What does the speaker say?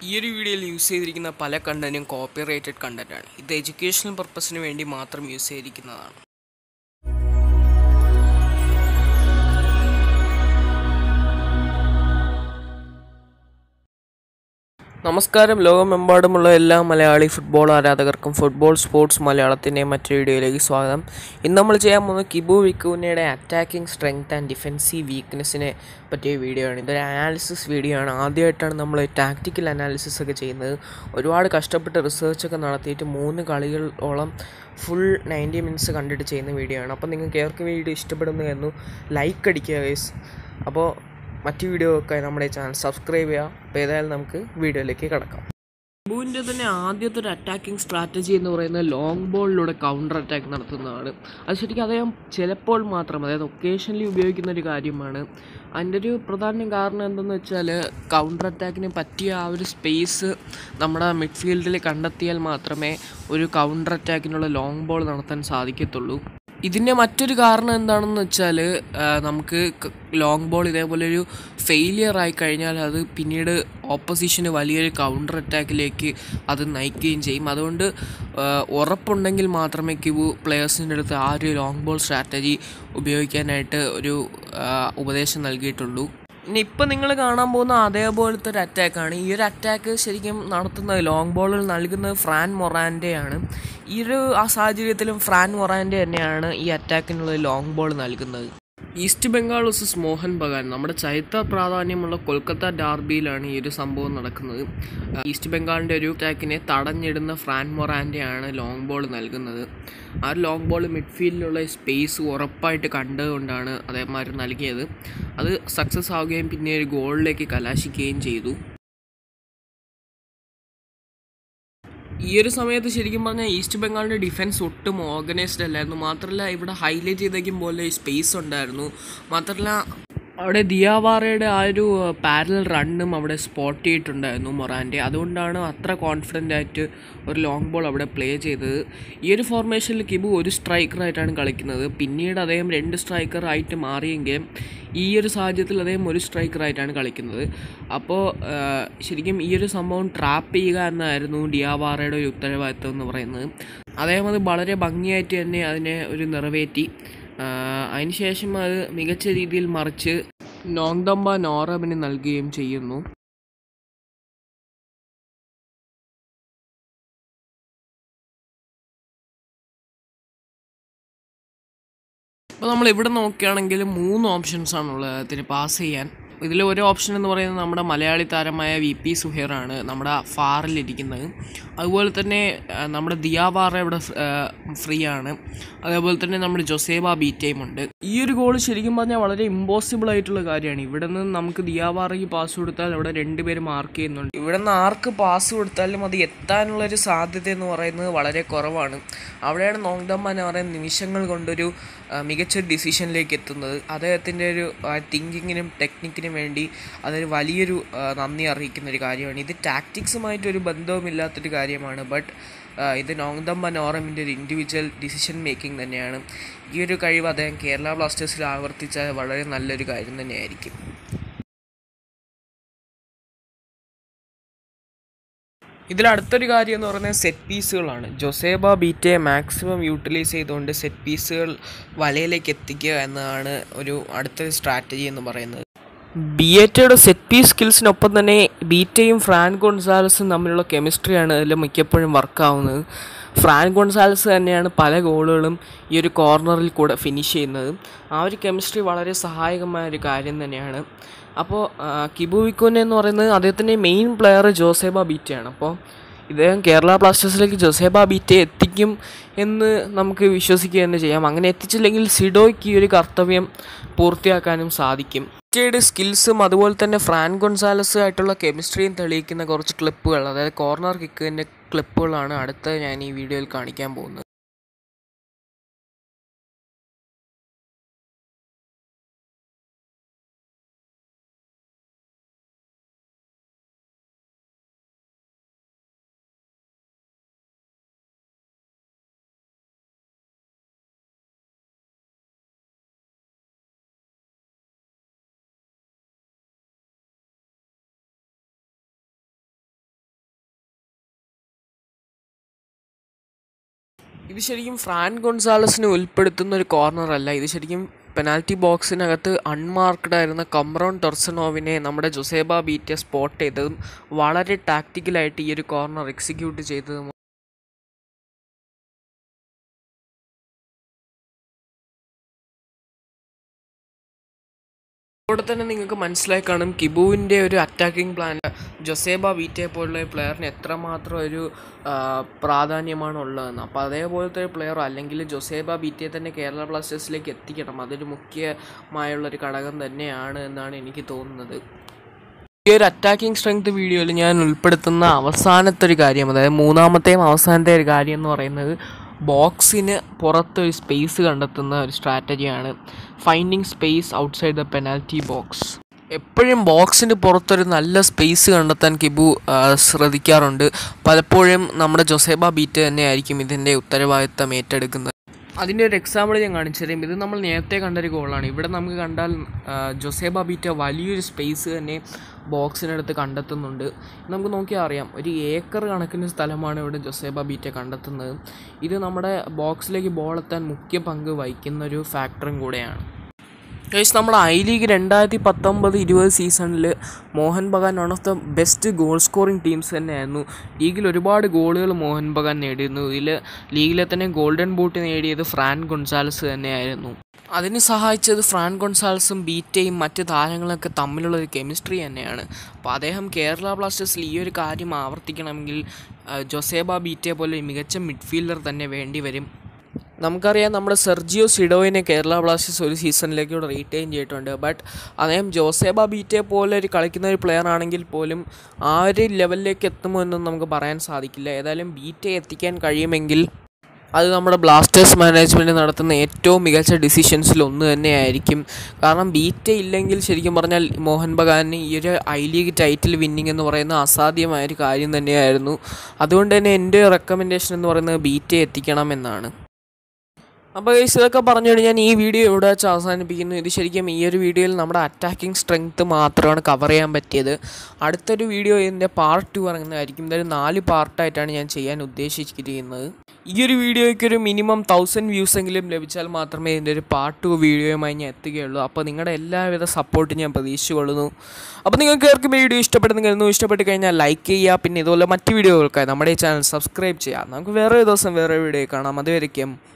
ഈ ഒരു വീഡിയോയിൽ യൂസ് ചെയ്തിരിക്കുന്ന പല കണ്ടന്റും കോപ്പി റൈറ്റഡ് കണ്ടന്റാണ് ഇത് എഡ്യൂക്കേഷണൽ പർപ്പസിന് വേണ്ടി മാത്രം യൂസ് ചെയ്തിരിക്കുന്നതാണ് നമസ്കാരം ലോകമെമ്പാടുമുള്ള എല്ലാ മലയാളി ഫുട്ബോൾ ആരാധകർക്കും ഫുട്ബോൾ സ്പോർട്സ് മലയാളത്തിൻ്റെ മറ്റൊരു വീഡിയോയിലേക്ക് സ്വാഗതം ഇന്ന് നമ്മൾ ചെയ്യാൻ പോകുന്നത് കിബു വിക്കുവിനയുടെ അറ്റാക്കിംഗ് സ്ട്രെങ്ത് ആൻഡ് ഡിഫെൻസീവ് വീക്ക്നെസ്സിനെ പറ്റിയ വീഡിയോ ആണ് ഇതൊരു അനാലിസിസ് വീഡിയോ ആണ് ആദ്യമായിട്ടാണ് നമ്മൾ ടാക്റ്റിക്കൽ അനാലിസിസ് ഒക്കെ ചെയ്യുന്നത് ഒരുപാട് കഷ്ടപ്പെട്ട് റിസർച്ചൊക്കെ നടത്തിയിട്ട് മൂന്ന് കളികളോളം ഫുൾ നയൻറ്റി മിനിറ്റ്സ് കണ്ടിട്ട് ചെയ്യുന്ന വീഡിയോ ആണ് അപ്പോൾ നിങ്ങൾക്ക് ഏവർക്ക് വീഡിയോ ഇഷ്ടപ്പെടുന്നു എന്ന് ലൈക്ക് അടിക്കുക ഗൈസ് അപ്പോൾ മറ്റു വീഡിയോ ഒക്കെ നമ്മുടെ ചാനൽ സബ്സ്ക്രൈബ് ചെയ്യുക അപ്പോൾ ഏതായാലും നമുക്ക് വീഡിയോയിലേക്ക് കിടക്കാം ബുവിൻ്റെ തന്നെ ആദ്യത്തെ ഒരു അറ്റാക്കിംഗ് സ്ട്രാറ്റജി എന്ന് പറയുന്നത് ലോങ് ബോളിലൂടെ കൗണ്ടർ അറ്റാക്ക് നടത്തുന്നതാണ് അത് ശരിക്കും അദ്ദേഹം ചിലപ്പോൾ മാത്രം അതായത് ഒക്കേഷണലി ഉപയോഗിക്കുന്ന ഒരു കാര്യമാണ് അതിൻ്റെ ഒരു പ്രധാന കാരണം എന്തെന്ന് വെച്ചാൽ കൗണ്ടർ അറ്റാക്കിന് പറ്റിയ ആ ഒരു സ്പേസ് നമ്മുടെ മിഡ്ഫീൽഡിൽ കണ്ടെത്തിയാൽ മാത്രമേ ഒരു കൗണ്ടർ അറ്റാക്കിനുള്ള ലോങ് ബോൾ നടത്താൻ സാധിക്കത്തുള്ളൂ ഇതിൻ്റെ മറ്റൊരു കാരണം എന്താണെന്ന് വെച്ചാൽ നമുക്ക് ലോങ് ബോൾ ഇതേപോലെ ഒരു ഫെയിലിയർ ആയി കഴിഞ്ഞാൽ അത് പിന്നീട് ഓപ്പോസിഷന് വലിയൊരു കൗണ്ടർ അറ്റാക്കിലേക്ക് അത് നയിക്കുകയും ചെയ്യും അതുകൊണ്ട് ഉറപ്പുണ്ടെങ്കിൽ മാത്രമേ ക്യൂ പ്ലെയേഴ്സിൻ്റെ അടുത്ത് ആ ഒരു ലോങ് ബോൾ സ്ട്രാറ്റജി ഉപയോഗിക്കാനായിട്ട് ഒരു ഉപദേശം നൽകിയിട്ടുള്ളൂ ഇനി ഇപ്പം നിങ്ങൾ കാണാൻ പോകുന്ന അതേപോലത്തെ ഒരു അറ്റാക്കാണ് ഈ ഒരു അറ്റാക്ക് ശരിക്കും നടത്തുന്നത് ലോങ് ബോളിൽ നൽകുന്നത് ഫ്രാൻ മൊറാൻ്റെ ഈ ഒരു ആ സാഹചര്യത്തിലും ഫ്രാൻ മൊറാൻ്റെ തന്നെയാണ് ഈ അറ്റാക്കിനുള്ള ലോങ് ബോൾ നൽകുന്നത് ഈസ്റ്റ് ബംഗാൾ വേഴ്സസ് മോഹൻ ബഗാൻ നമ്മുടെ ചരിത്ര പ്രാധാന്യമുള്ള കൊൽക്കത്ത ഡാർബിയിലാണ് ഈ ഒരു സംഭവം നടക്കുന്നത് ഈസ്റ്റ് ബംഗാളിൻ്റെ ഒരു അറ്റാക്കിനെ തടഞ്ഞിടുന്ന ഫ്രാൻ മൊറാൻ്റെയാണ് ലോങ് ബോൾ നൽകുന്നത് ആ ഒരു ലോങ് ബോൾ മിഡ്ഫീൽഡിലുള്ള സ്പേസ് ഉറപ്പായിട്ട് കണ്ടുകൊണ്ടാണ് അതേമാർ നൽകിയത് അത് സക്സസ് ആവുകയും പിന്നെ ഒരു ഗോളിലേക്ക് കലാശിക്കുകയും ചെയ്തു ഈ ഒരു സമയത്ത് ശരിക്കും പറഞ്ഞാൽ ഈസ്റ്റ് ബംഗാളിൻ്റെ ഡിഫൻസ് ഒട്ടും ഓർഗനൈസ്ഡ് അല്ലായിരുന്നു മാത്രമല്ല ഇവിടെ ഹൈലൈറ്റ് ചെയ്തേക്കും പോലെ സ്പേസ് ഉണ്ടായിരുന്നു മാത്രമല്ല അവിടെ ദിയാവാറയുടെ ആ ഒരു പാരൽ റണ്ണും അവിടെ സ്പോട്ട് ചെയ്തിട്ടുണ്ടായിരുന്നു മൊറാൻ്റെ അതുകൊണ്ടാണ് അത്ര കോൺഫിഡൻ്റ് ആയിട്ട് ഒരു ലോങ് ബോൾ അവിടെ പ്ലേ ചെയ്തത് ഈ ഒരു ഫോർമേഷനിൽ കിബു ഒരു സ്ട്രൈക്കറായിട്ടാണ് കളിക്കുന്നത് പിന്നീട് അദ്ദേഹം രണ്ട് സ്ട്രൈക്കർ ആയിട്ട് മാറിയെങ്കിലും ഈ ഒരു സാഹചര്യത്തിൽ അദ്ദേഹം ഒരു സ്ട്രൈക്കറായിട്ടാണ് കളിക്കുന്നത് അപ്പോൾ ശരിക്കും ഈ ഒരു സംഭവം ട്രാപ്പ് ചെയ്യുക എന്നായിരുന്നു ഡിയാവാറയുടെ ഒരു ഉത്തരവാദിത്വം എന്ന് പറയുന്നത് അദ്ദേഹം അത് വളരെ ഭംഗിയായിട്ട് തന്നെ അതിനെ ഒരു നിറവേറ്റി അതിനുശേഷം അത് മികച്ച രീതിയിൽ മറിച്ച് നോങ്ദമ്പ നോറബിന് നൽകുകയും ചെയ്യുന്നു അപ്പോൾ നമ്മൾ ഇവിടെ നോക്കുകയാണെങ്കിൽ മൂന്ന് ഓപ്ഷൻസ് ആണുള്ളത് അതിന് പാസ് ചെയ്യാൻ ഇതിൽ ഒരു ഓപ്ഷൻ എന്ന് പറയുന്നത് നമ്മുടെ മലയാളി താരമായ വി പി സുഹേറാണ് നമ്മുടെ ഫാറിലിരിക്കുന്നത് അതുപോലെ തന്നെ നമ്മുടെ ദിയാവാറ ഇവിടെ ഫ്രീ ആണ് അതേപോലെ തന്നെ നമ്മുടെ ജൊസേബ ബീറ്റയും ഉണ്ട് ഈ ഒരു ഗോൾ ശരിക്കും പറഞ്ഞാൽ വളരെ ഇമ്പോസിബിൾ ആയിട്ടുള്ള കാര്യമാണ് ഇവിടെ നിന്ന് നമുക്ക് ദിയാവാറയ്ക്ക് പാസ് കൊടുത്താൽ അവിടെ രണ്ടുപേര് മാർക്ക് ചെയ്യുന്നുണ്ട് ഇവിടെ നിന്ന് ആർക്ക് പാസ് കൊടുത്താലും അത് എത്താനുള്ള ഒരു സാധ്യത എന്ന് പറയുന്നത് വളരെ കുറവാണ് അവിടെയാണ് നോങ്ഡമ്മ എന്ന് പറയുന്ന നിമിഷങ്ങൾ കൊണ്ടൊരു മികച്ചൊരു ഡിസിഷനിലേക്ക് എത്തുന്നത് അദ്ദേഹത്തിൻ്റെ ഒരു തിങ്കിങ്ങിനും ടെക്നിക്കിനും വേണ്ടി അതൊരു വലിയൊരു നന്ദി അറിയിക്കുന്ന ഒരു കാര്യമാണ് ഇത് ടാക്ടിക്സുമായിട്ടൊരു ബന്ധവുമില്ലാത്തൊരു കാര്യമാണ് ബട്ട് ഇത് നോങ്ദമ്മ നോറമിൻ്റെ ഒരു ഇൻഡിവിജ്വൽ ഡിസിഷൻ മേക്കിംഗ് തന്നെയാണ് ഈ ഒരു കഴിവ് അദ്ദേഹം കേരള ബ്ലാസ്റ്റേഴ്സിൽ ആവർത്തിച്ചാൽ വളരെ നല്ലൊരു കാര്യം തന്നെയായിരിക്കും ഇതിൽ അടുത്തൊരു കാര്യം എന്ന് പറയുന്നത് സെറ്റ് പീസുകളാണ് ജൊസേബ ബീറ്റയെ മാക്സിമം യൂട്ടിലൈസ് ചെയ്തുകൊണ്ട് സെറ്റ് പീസുകൾ വലയിലേക്ക് എത്തിക്കുക എന്നതാണ് ഒരു അടുത്തൊരു സ്ട്രാറ്റജി എന്ന് പറയുന്നത് ബിയേറ്റയുടെ സെറ്റ് പീസ് സ്കിൽസിനൊപ്പം തന്നെ ബീറ്റയും ഫ്രാൻ ഗോൺസാലസും തമ്മിലുള്ള കെമിസ്ട്രിയാണ് അതിൽ മിക്കപ്പോഴും വർക്കാവുന്നത് ഫ്രാൻ ഗോൺസാലസ് തന്നെയാണ് പല ഗോളുകളും ഈ ഒരു കോർണറിൽ കൂടെ ഫിനിഷ് ചെയ്യുന്നത് ആ ഒരു കെമിസ്ട്രി വളരെ സഹായകമായ ഒരു കാര്യം തന്നെയാണ് അപ്പോൾ കിബു വിക്കോനെ എന്ന് പറയുന്നത് അദ്ദേഹത്തിൻ്റെ മെയിൻ പ്ലെയർ ജോസേബ ബീറ്റയാണ് അപ്പോൾ ഇദ്ദേഹം കേരള ബ്ലാസ്റ്റേഴ്സിലേക്ക് ജോസേബ ബീറ്റെ എത്തിക്കും എന്ന് നമുക്ക് വിശ്വസിക്കുക തന്നെ ചെയ്യാം അങ്ങനെ എത്തിച്ചില്ലെങ്കിൽ സിഡോയ്ക്ക് ഈ ഒരു കർത്തവ്യം പൂർത്തിയാക്കാനും സാധിക്കും ബീറ്റയുടെ സ്കിൽസും അതുപോലെ തന്നെ ഫ്രാൻ ഗൊൺസാലസ് ആയിട്ടുള്ള കെമിസ്ട്രിയും തെളിയിക്കുന്ന കുറച്ച് ക്ലിപ്പുകൾ അതായത് കോർണർ കിക്കിൻ്റെ ക്ലിപ്പുകളാണ് അടുത്ത ഞാൻ ഈ വീഡിയോയിൽ കാണിക്കാൻ പോകുന്നത് ഇത് ശരിക്കും ഫ്രാൻ ഗൊൺസാലസിനെ ഉൾപ്പെടുത്തുന്ന ഒരു കോർണർ അല്ല ഇത് ശരിക്കും പെനാൽറ്റി ബോക്സിനകത്ത് അൺമാർക്ക്ഡ് ആയിരുന്ന കമ്രോൺ ടൊർസനോവിനെ നമ്മുടെ ജൊസേബ ബീറ്റെ സ്പോട്ട് ചെയ്തതും വളരെ ടാക്റ്റിക്കലായിട്ട് ഈ ഒരു കോർണർ എക്സിക്യൂട്ട് ചെയ്തതും ഇവിടെ തന്നെ നിങ്ങൾക്ക് മനസ്സിലായി കാണും കിബുവിൻ്റെ ഒരു അറ്റാക്കിംഗ് പ്ലാൻ ജൊസേബ വീറ്റെ പോലുള്ള പ്ലെയറിന് എത്രമാത്രം ഒരു ആ, പ്രാധാന്യമാണ് ഉള്ളതെന്ന് അപ്പോൾ അതേപോലത്തെ ഒരു പ്ലെയർ അല്ലെങ്കിൽ ജൊസേബ ബീറ്റെ തന്നെ കേരള ബ്ലാസ്റ്റേഴ്സിലേക്ക് എത്തിക്കണം അതൊരു മുഖ്യമായുള്ളൊരു ഘടകം തന്നെയാണ് എന്നാണ് എനിക്ക് തോന്നുന്നത് ഈ ഒരു അറ്റാക്കിംഗ് സ്ട്രെങ്ത് വീഡിയോയിൽ ഞാൻ ഉൾപ്പെടുത്തുന്ന അവസാനത്തെ ഒരു കാര്യം അതായത് മൂന്നാമത്തെയും അവസാനത്തെ ഒരു കാര്യം എന്ന് പറയുന്നത് ബോക്സിന് പുറത്തൊരു സ്പേസ് കണ്ടെത്തുന്ന ഒരു സ്ട്രാറ്റജിയാണ് finding space outside the penalty box എപ്പോഴും ബോക്സിന് പുറത്തൊരു നല്ല സ്പേസ് കണ്ടെത്താൻ കിബു ആ, ശ്രദ്ധിക്കാറുണ്ട് പലപ്പോഴും നമ്മുടെ ജൊസേബ ബീറ്റ് തന്നെയായിരിക്കും ഇതിൻ്റെ ഉത്തരവാദിത്തം ഏറ്റെടുക്കുന്നത് അതിൻ്റെ ഒരു എക്സാമ്പിൾ ഞാൻ കാണിച്ചു തരാം ഇത് നമ്മൾ നേരത്തെ കണ്ടൊരു ഗോളാണ് ഇവിടെ നമുക്ക് കണ്ടാൽ ആ, ജൊസേബ ബീറ്റ വലിയൊരു സ്പേസ് തന്നെ ബോക്സിനടുത്ത് കണ്ടെത്തുന്നുണ്ട് നമുക്ക് നോക്കിയാൽ അറിയാം ഒരു ഏക്കർ കണക്കിന് സ്ഥലമാണ് ഇവിടെ ജൊസേബ ബീറ്റ കണ്ടെത്തുന്നത് ഇത് നമ്മുടെ ബോക്സിലേക്ക് ബോൾ എത്താൻ മുഖ്യ പങ്ക് വഹിക്കുന്ന ഒരു ഫാക്ടറും കൂടെയാണ് ഗൈസ് നമ്മുടെ ഐ ലീഗ് രണ്ടായിരത്തി പത്തൊമ്പത് ഇരുപത് സീസണിൽ Mohun Bagan one of the best goal scoring teams തന്നെയായിരുന്നു ലീഗിൽ ഒരുപാട് ഗോളുകൾ മോഹൻ ബഗാൻ നേടിയിരുന്നു ഇതിൽ ലീഗിലെ തന്നെ ഗോൾഡൻ ബൂട്ട് നേടിയത് ഫ്രാൻ ഗൊൺസാലസ് തന്നെയായിരുന്നു അതിന് സഹായിച്ചത് ഫ്രാൻ ഗൊൺസാൽസും ബീറ്റയും മറ്റ് താരങ്ങളൊക്കെ തമ്മിലുള്ള ഒരു കെമിസ്ട്രി തന്നെയാണ് അപ്പോൾ അദ്ദേഹം കേരള ബ്ലാസ്റ്റേഴ്സിൽ ഈ ഒരു കാര്യം ആവർത്തിക്കണമെങ്കിൽ ആ, ജൊസേബ ബീറ്റെ പോലെ ഒരു മികച്ച മിഡ്ഫീൽഡർ തന്നെ വേണ്ടി വരും നമുക്കറിയാം നമ്മുടെ സെർജിയോ സിഡോയിനെ കേരള ബ്ലാസ്റ്റേഴ്സ് ഒരു സീസണിലേക്ക് ഇവിടെ റീറ്റെയിൻ ചെയ്തിട്ടുണ്ട് ബട്ട് അദ്ദേഹം ജോസേബ ബീറ്റെ പോലെ ഒരു കളിക്കുന്ന ഒരു പ്ലെയർ ആണെങ്കിൽ പോലും ആ ഒരു ലെവലിലേക്ക് എത്തുമോ എന്നൊന്നും നമുക്ക് പറയാൻ സാധിക്കില്ല ഏതായാലും ബീറ്റെ എത്തിക്കാൻ കഴിയുമെങ്കിൽ അത് നമ്മുടെ ബ്ലാസ്റ്റേഴ്സ് മാനേജ്മെൻറ്റ് നടത്തുന്ന ഏറ്റവും മികച്ച ഡിസിഷൻസിൽ ഒന്ന് തന്നെയായിരിക്കും കാരണം ബീറ്റ ഇല്ലെങ്കിൽ ശരിക്കും പറഞ്ഞാൽ മോഹൻ ബഗാനിന് ഈ ഒരു ഐ ലീഗ് ടൈറ്റിൽ വിന്നിങ് എന്ന് പറയുന്ന അസാധ്യമായ ഒരു കാര്യം തന്നെയായിരുന്നു അതുകൊണ്ട് തന്നെ എൻ്റെ റെക്കമെൻഡേഷൻ എന്ന് പറയുന്നത് ബീറ്റ എത്തിക്കണം എന്നാണ് അപ്പോൾ ഗൈസ് ഇതൊക്കെ പറഞ്ഞുകൊണ്ട് ഞാൻ ഈ വീഡിയോ ഇവിടെ വെച്ച് അവസാനിപ്പിക്കുന്നു ഇത് ശരിക്കും ഈ ഒരു വീഡിയോയിൽ നമ്മുടെ അറ്റാക്കിംഗ് സ്ട്രെങ്ത് മാത്രമാണ് കവർ ചെയ്യാൻ പറ്റിയത് അടുത്തൊരു വീഡിയോ ഇതിൻ്റെ പാർട്ട് ടു ഇറങ്ങുന്നതായിരിക്കും ഇതൊരു നാല് പാർട്ടായിട്ടാണ് ഞാൻ ചെയ്യാൻ ഉദ്ദേശിച്ചിരിക്കുന്നത് ഈ ഒരു വീഡിയോയ്ക്ക് ഒരു മിനിമം തൗസൻഡ് വ്യൂസ് എങ്കിലും ലഭിച്ചാൽ മാത്രമേ ഇതിൻ്റെ ഒരു പാർട്ട് ടു വീഡിയോയുമായി ഞാൻ എത്തുകയുള്ളൂ അപ്പോൾ നിങ്ങളുടെ എല്ലാവിധ സപ്പോർട്ടും ഞാൻ പ്രതീക്ഷിച്ചുകൊള്ളുന്നു അപ്പോൾ നിങ്ങൾക്ക് ഏർക്കും ഈ വീഡിയോ ഇഷ്ടപ്പെടുന്നെങ്കിൽ ഇഷ്ടപ്പെട്ട് കഴിഞ്ഞാൽ ലൈക്ക് ചെയ്യുക പിന്നെ ഇതുപോലെ മറ്റ് വീഡിയോകൾക്കായി നമ്മുടെ ഈ ചാനൽ സബ്സ്ക്രൈബ് ചെയ്യുക നമുക്ക് വേറെ ഒരു ദിവസം വേറെ വീഡിയോ കാണാം അതുവരയ്ക്കും